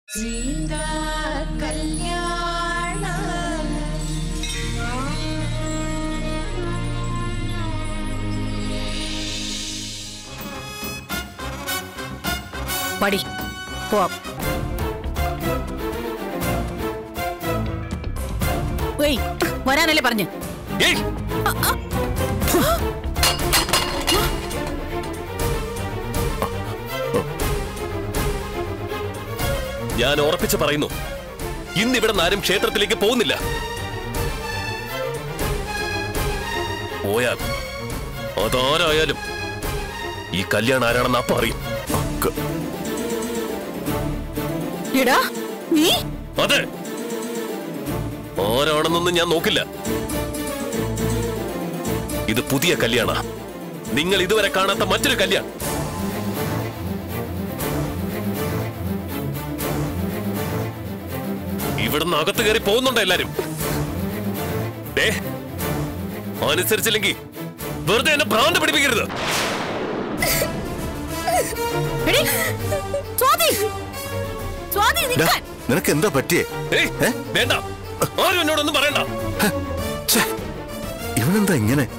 സീതാ കല്യാണം പടി പോവാം ഏയ് വരാനല്ലേ പറഞ്ഞു ഏയ് ഞാൻ ഉറപ്പിച്ച് പറയുന്നു ഇന്നിവിടെ ആരും ക്ഷേത്രത്തിലേക്ക് പോകുന്നില്ല പോയാൽ അതാരായാലും ഈ കല്യാണം ആരാണെന്ന് അപ്പൊ അറിയും എടാ നീ അതെ ആരാണെന്നൊന്നും ഞാൻ നോക്കില്ല ഇത് പുതിയ കല്യാണ നിങ്ങൾ ഇതുവരെ കാണാത്ത മറ്റൊരു കല്യാണം ഇവിടുന്ന് അകത്ത് കയറി പോകുന്നുണ്ടോ എല്ലാരും ദേ, അനുസരിച്ചില്ലെങ്കിൽ വെറുതെ എന്നെ ഭ്രാന്ത് പിടിപ്പിക്കരുത് എടി സ്വാതി സ്വാതി ഡാ, നിൽക്കാൻ നിനക്ക് എന്താ പറ്റിയേ ഏയ്, വേണ്ട ആരും എന്നോടൊന്നും പറയണ്ട ഛേ, ഇവനെന്താ ഇങ്ങനെ